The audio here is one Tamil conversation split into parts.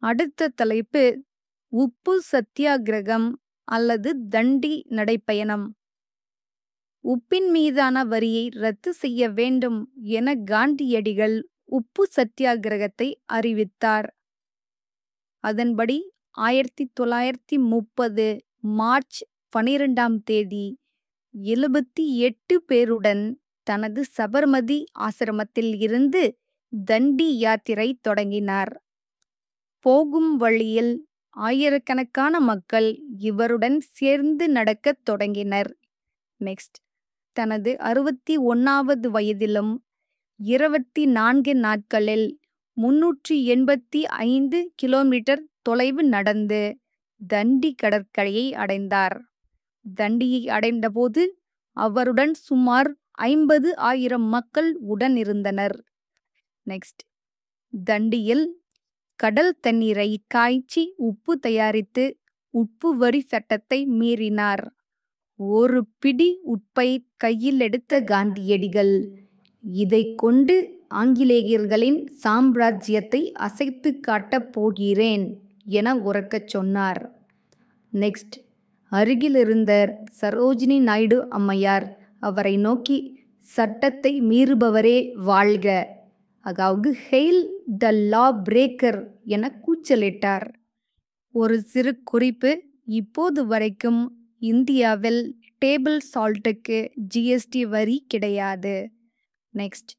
அடுத்த தலைப்பு உப்பு சத்தியாகிரகம் அல்லது தண்டி நடைப்பயணம் உப்பின் மீதான வரியை ரத்து செய்ய வேண்டும் என காந்தியடிகள் உப்பு சத்தியாகிரகத்தை அறிவித்தார் அதன்படி ஆயிரத்தி தொள்ளாயிரத்தி முப்பது மார்ச் பனிரெண்டாம் தேதி எழுபத்தி எட்டு பேருடன் தனது சபர்மதி ஆசிரமத்தில் இருந்து தண்டி யாத்திரை தொடங்கினார் போகும் வழியில் ஆயிரக்கணக்கான மக்கள் இவருடன் சேர்ந்து நடக்கத் தொடங்கினர் நெக்ஸ்ட் தனது அறுபத்தி ஒன்னாவது வயதிலும் இருபத்தி நான்கு நாட்களில் முன்னூற்றி எண்பத்தி ஐந்து கிலோமீட்டர் தொலைவு நடந்து தண்டி கடற்கரையை அடைந்தார் தண்டியை அடைந்தபோது அவருடன் சுமார் ஐம்பது ஆயிரம் மக்கள் உடன் இருந்தனர் நெக்ஸ்ட் தண்டியில் கடல் தண்ணீரை காய்ச்சி உப்பு தயாரித்து உப்பு வரி சட்டத்தை மீறினார் ஒரு பிடி உப்பை கையில் எடுத்த காந்தியடிகள் இதை கொண்டு ஆங்கிலேயர்களின் சாம்ராஜ்யத்தை அசைத்து காட்டப் போகிறேன் என உறக்கச் சொன்னார் நெக்ஸ்ட் அருகிலிருந்த சரோஜினி நாயுடு அம்மையார் அவரை நோக்கி சட்டத்தை மீறுபவரே வாழ்க அதாவது ஹெயில் த லா பிரேக்கர் என கூச்சலிட்டார் ஒரு சிறு குறிப்பு இப்போது வரைக்கும் இந்தியாவில் டேபிள் சால்ட்டுக்கு ஜிஎஸ்டி வரி கிடையாது நெக்ஸ்ட்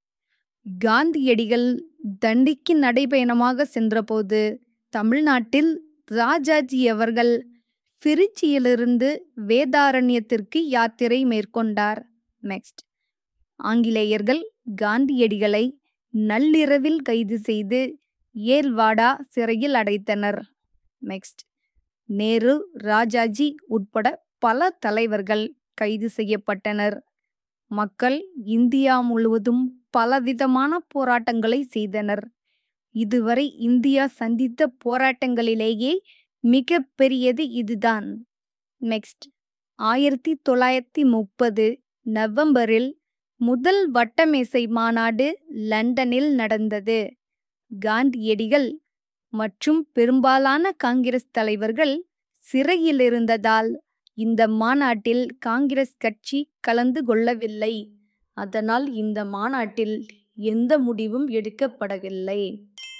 காந்தியடிகள் தண்டிக்கு நடைபயணமாக சென்றபோது தமிழ்நாட்டில் ராஜாஜி அவர்கள் திருச்சியிலிருந்து வேதாரண்யத்திற்கு யாத்திரை மேற்கொண்டார் நெக்ஸ்ட் ஆங்கிலேயர்கள் காந்தியடிகளை நள்ளிரவில் கைது செய்து ஏல்வாடா சிறையில் அடைத்தனர் நெக்ஸ்ட் நேரு ராஜாஜி உட்பட பல தலைவர்கள் கைது செய்யப்பட்டனர் மக்கள் இந்தியா முழுவதும் பலவிதமான போராட்டங்களை செய்தனர் இதுவரை இந்தியா சந்தித்த போராட்டங்களிலேயே மிக பெரியது இதுதான் நெக்ஸ்ட் ஆயிரத்தி தொள்ளாயிரத்தி முப்பது நவம்பரில் முதல் வட்டமேசை மாநாடு லண்டனில் நடந்தது காந்தியடிகள் மற்றும் பெரும்பாலான காங்கிரஸ் தலைவர்கள் சிறையில் இருந்ததால் இந்த மாநாட்டில் காங்கிரஸ் கட்சி கலந்து கொள்ளவில்லை அதனால் இந்த மாநாட்டில் எந்த முடிவும் எடுக்கப்படவில்லை